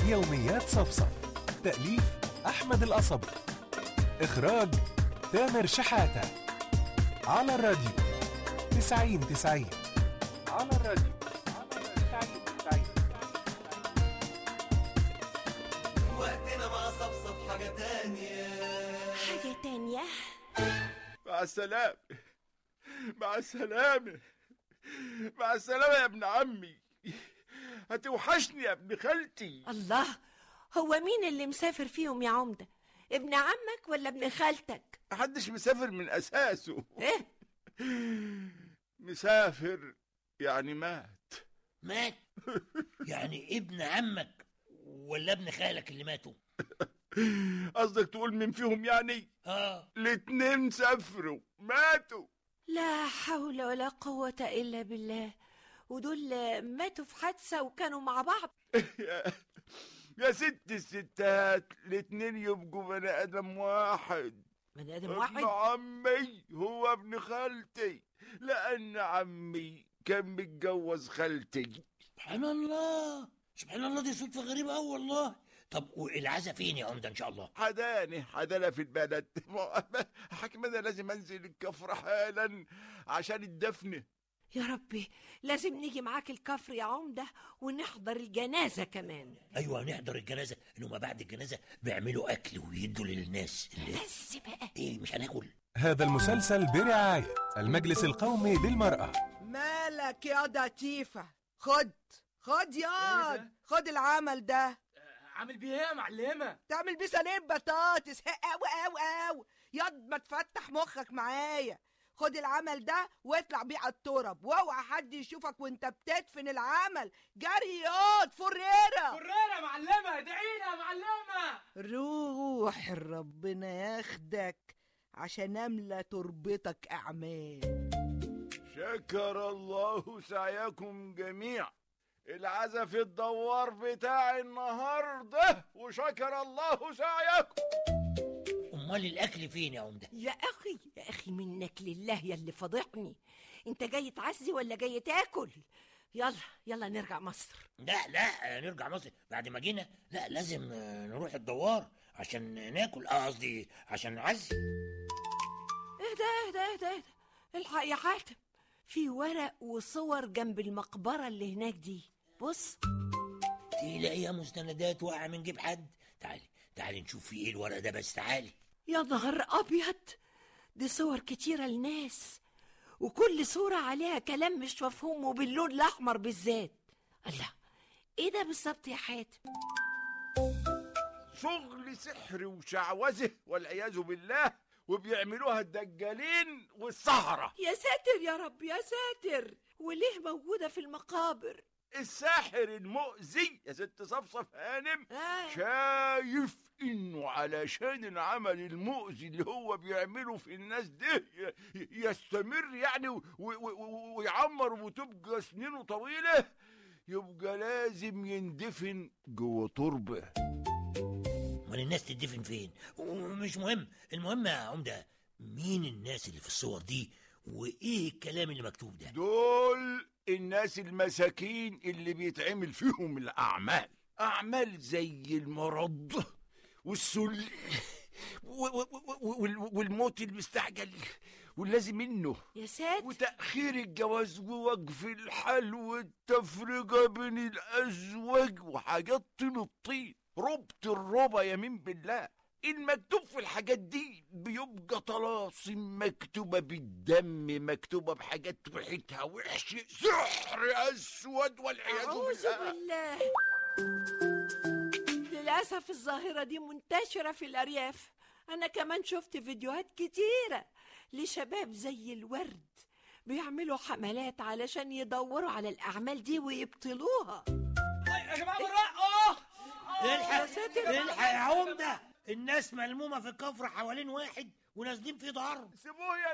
يوميات صفصف تأليف أحمد القصبي إخراج تامر شحاتة على الراديو تسعين تسعين على الراديو تسعين تسعين وقتنا مع صفصف حاجة تانية حاجة تانية مع السلامة مع السلامة مع السلامة يا ابن عمي هتوحشني يا ابن خالتي الله هو مين اللي مسافر فيهم يا عمدة ابن عمك ولا ابن خالتك محدش مسافر من أساسه ايه مسافر يعني مات مات يعني ابن عمك ولا ابن خالك اللي ماتوا قصدك تقول مين فيهم يعني اه الاتنين سافروا ماتوا لا حول ولا قوة إلا بالله ودول ماتوا في حادثة وكانوا مع بعض يا, يا ست الستات الاتنين يبقوا بني آدم واحد بني آدم ابن واحد عمي هو ابن خالتي لأن عمي كان متجوز خالتي سبحان الله سبحان الله دي صدفة غريبة أوي والله طب والعزا فين يا عمدة إن شاء الله حداني حدانا في البلد حكم انا لازم انزل الكفر حالا عشان الدفن يا ربي لازم نيجي معاك الكفر يا عمدة ونحضر الجنازة كمان أيوة نحضر الجنازة إنه ما بعد الجنازة بيعملوا أكل ويدوا للناس اللي بس بقى إيه مش هناكل هذا المسلسل برعاية المجلس القومي للمرأة مالك يا لطيفة خد خد ياض خد العمل ده عامل بيه ايه يا معلمه تعمل بيه صينية بطاطس قوي قوي قوي ياض ما تفتح مخك معايا خد العمل ده واطلع بيه على الترب واوعى حد يشوفك وانت بتدفن العمل جري ياض فريرة فريره يا معلمه ادعينا يا معلمه روح ربنا ياخدك عشان املى تربتك اعمال شكر الله سعيكم جميعا العزا في الدوار بتاع النهارده وشكر الله سعيكم أمال الأكل فين يا عمدة يا أخي يا أخي منك لله يا اللي فضحني أنت جاي تعزي ولا جاي تاكل يلا يلا نرجع مصر لا لا نرجع مصر بعد ما جينا لا لازم آه، نروح الدوار عشان ناكل اه قصدي عشان نعزي اهدى اهدى اهدى اهدى الحق يا حاتم في ورق وصور جنب المقبرة اللي هناك دي بص تلاقيها مستندات واقعة من جيب حد تعالي تعالي نشوف في ايه الورق ده بس تعالي يا نهار أبيض دي صور كتيرة لناس وكل صورة عليها كلام مش مفهوم وباللون الأحمر بالذات الله إيه ده بالظبط يا حاتم شغل سحر وشعوذه والعياذ بالله وبيعملوها الدجالين والسهرة يا ساتر يا رب يا ساتر وليه موجودة في المقابر الساحر المؤذي يا ست صفصف هانم آه. شايف انه علشان العمل المؤذي اللي هو بيعمله في الناس ده ي- يستمر يعني و- و- و- ويعمر وتبقى سنينه طويلة يبقى لازم يندفن جوه تربة امال الناس تدفن فين ومش مهم المهم يا عمدة مين الناس اللي في الصور دي وايه الكلام اللي مكتوب ده دول الناس المساكين اللي بيتعمل فيهم الأعمال أعمال زي المرض والسل و- و- و- وال- والموت المستعجل واللازم منه يا ساتر وتأخير الجواز ووقف الحل والتفرقة بين الأزواج وحاجات طين الطين ربط الربا يمين بالله المكتوب في الحاجات دي بيبقى طلاسم مكتوبة بالدم مكتوبة بحاجات ريحتها وحشة سحر أسود والعياذ أعوذ بالله بالله للأسف الظاهرة دي منتشرة في الأرياف أنا كمان شفت فيديوهات كتيرة لشباب زي الورد بيعملوا حملات علشان يدوروا على الأعمال دي ويبطلوها يا جماعه بالراحه اه الحق يا ساتر. الحق يا عمدة الناس ملمومة في الكفر حوالين واحد ونازلين في ضرب سيبوه يا